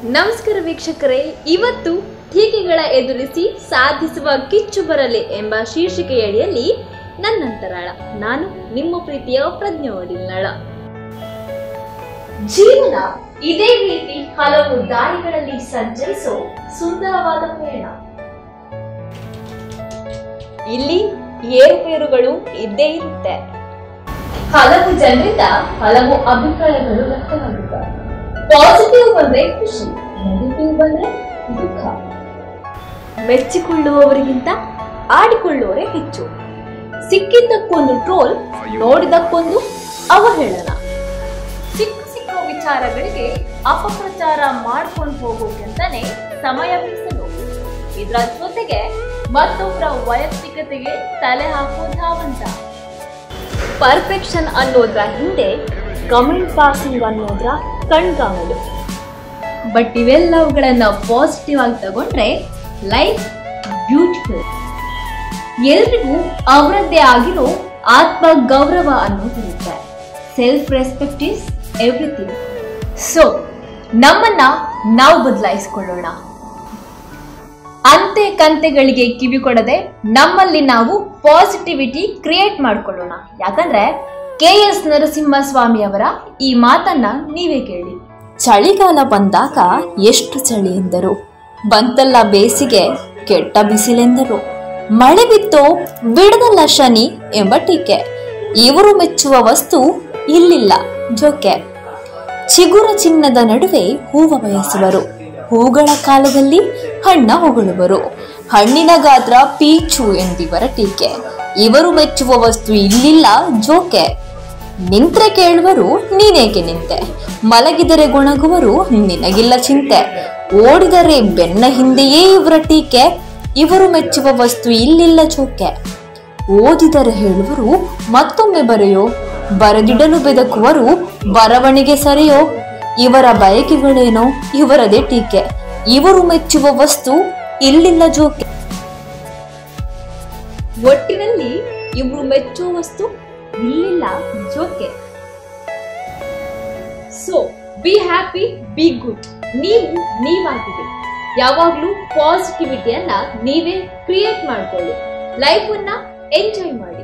ನಮಸ್ಕಾರ ವೀಕ್ಷಕರೇ ಇವತ್ತು ಟೀಕೆಗಳ ಎದುರಿಸಿ ಸಾಧಿಸುವ ಕಿಚ್ಚು ಬರಲಿ ಎಂಬ ಶೀರ್ಷಿಕೆಯಡಿಯಲ್ಲಿ ನನ್ನಂತರಾಳ ನಾನು ನಿಮ್ಮ ಪ್ರೀತಿಯ ಪ್ರಜ್ಞೆ ಒಡಿಲ್ನಾಳ ಜೀವನ ಇದೇ ರೀತಿ ಹಲವು ದಾರಿಗಳಲ್ಲಿ ಸಂಚರಿಸೋ ಸುಂದರವಾದ ಪಯಣ ಇಲ್ಲಿ ಏರುಪೇರುಗಳು ಇದ್ದೇ ಇರುತ್ತೆ ಹಲವು ಜನರಿಂದ ಹಲವು ಅಭಿಪ್ರಾಯಗಳು ವ್ಯಕ್ತವಾಗುತ್ತವೆ ಪಾಸಿಟಿವ್ ಬಂದ್ರೆ ಖುಷಿ ನೆಗೆಟಿವ್ ಬಂದ್ರೆ ದುಃಖ ಮೆಚ್ಚಿಕೊಳ್ಳುವವರಿಗಿಂತ ಆಡಿಕೊಳ್ಳುವವರೇ ಹೆಚ್ಚು ಸಿಕ್ಕಿದ್ದಕ್ಕೊಂದು ಟ್ರೋಲ್ ನೋಡಿದಕ್ಕೊಂದು ಅವಹೇಳನ ಸಿಕ್ಕ ಸಿಕ್ಕ ವಿಚಾರಗಳಿಗೆ ಅಪಪ್ರಚಾರ ಮಾಡ್ಕೊಂಡು ಹೋಗೋಕೆಂತಾನೆ ಸಮಯ ಮೀಸಲು ಇದರ ಜೊತೆಗೆ ಮತ್ತೊಬ್ಬರ ವೈಯಕ್ತಿಕತೆಗೆ ತಲೆ ಹಾಕೋ ಧಾವಂತ ಪರ್ಫೆಕ್ಷನ್ ಅನ್ನೋದ್ರ ಹಿಂದೆ ಕಮೆಂಟ್ ಪಾಸಿಂಗ್ ಅನ್ನೋದ್ರ ಕಣ್ಗಾವಲು ಬಟ್ ಇವೆಲ್ಲವುಗಳನ್ನ ಪಾಸಿಟಿವ್ ಆಗಿ ತಗೊಂಡ್ರೆ ಲೈಫ್ ಬ್ಯೂಟಿಫುಲ್ ಎಲ್ರಿಗೂ ಅವರದ್ದೇ ಆಗಿರೋ ಆತ್ಮ ಗೌರವ ಅನ್ನೋದಿರುತ್ತೆ self respect is everything so ನಮ್ಮನ್ನ ನಾವು ಬದಲಾಯಿಸಿಕೊಳ್ಳೋಣ ಅಂತೆ ಕಂತೆಗಳಿಗೆ ಕಿವಿ ಕೊಡದೆ ನಮ್ಮಲ್ಲಿ ನಾವು ಪಾಸಿಟಿವಿಟಿ ಕ್ರಿಯೇಟ್ ಮಾಡ್ಕೊಳ್ಳೋಣ ಯಾಕಂದ್ರೆ ಕೆ ಎಸ್ ನರಸಿಂಹಸ್ವಾಮಿ ಅವರ ಈ ಮಾತನ್ನ ನೀವೇ ಕೇಳಿ ಚಳಿಗಾಲ ಬಂದಾಗ ಎಷ್ಟು ಚಳಿ ಎಂದರು ಬಂತಲ್ಲ ಬೇಸಿಗೆ ಕೆಟ್ಟ ಬಿಸಿಲೆಂದರು ಮಳೆ ಬಿತ್ತೋ ಬಿಡದಲ್ಲ ಶನಿ ಎಂಬ ಟೀಕೆ ಇವರು ಮೆಚ್ಚುವ ವಸ್ತು ಇಲ್ಲಿಲ್ಲ ಜೋಕೆ ಚಿಗುರ ಚಿನ್ನದ ನಡುವೆ ಹೂವ ಬಯಸುವರು ಹೂಗಳ ಕಾಲದಲ್ಲಿ ಹಣ್ಣ ಹೊಗಳುವರು ಹಣ್ಣಿನ ಗಾತ್ರ ಪೀಚು ಎಂದಿವರ ಟೀಕೆ ಇವರು ಮೆಚ್ಚುವ ವಸ್ತು ಇಲ್ಲಿಲ್ಲ ಜೋಕೆ ನಿಂತ್ರೆ ಕೇಳುವರು ನೀನೇಕೆ ನಿಂತೆ ಮಲಗಿದರೆ ಗೊಣಗುವರು ನಿನಗಿಲ್ಲ ಚಿಂತೆ ಓಡಿದರೆ ಬೆನ್ನ ಹಿಂದೆಯೇ ಇವರ ಟೀಕೆ ಇವರು ಮೆಚ್ಚುವ ವಸ್ತು ಇಲ್ಲಿಲ್ಲ ಚೋಕೆ ಓದಿದರೆ ಹೇಳುವರು ಮತ್ತೊಮ್ಮೆ ಬರೆಯೋ ಬರೆದಿಡಲು ಬೆದಕುವರು ಬರವಣಿಗೆ ಸರಿಯೋ ಇವರ ಬಯಕೆಗಳೇನೋ ಇವರದೇ ಟೀಕೆ ಇವರು ಮೆಚ್ಚುವ ವಸ್ತು ಇಲ್ಲಿಲ್ಲ ಜೋಕೆ ಒಟ್ಟಿನಲ್ಲಿ ಇವ್ರು ಮೆಚ್ಚುವ ವಸ್ತು ಇಲ್ಲಿಲ್ಲ ಜೋಕೆ so be happy be good ನೀವು ನೀವಾಗಿರಿ ಯಾವಾಗ್ಲೂ ಪಾಸಿಟಿವಿಟಿಯನ್ನ ನೀವೇ ಕ್ರಿಯೇಟ್ ಮಾಡ್ಕೊಳ್ಳಿ ಲೈಫನ್ನ ಎಂಜಾಯ್ ಮಾಡಿ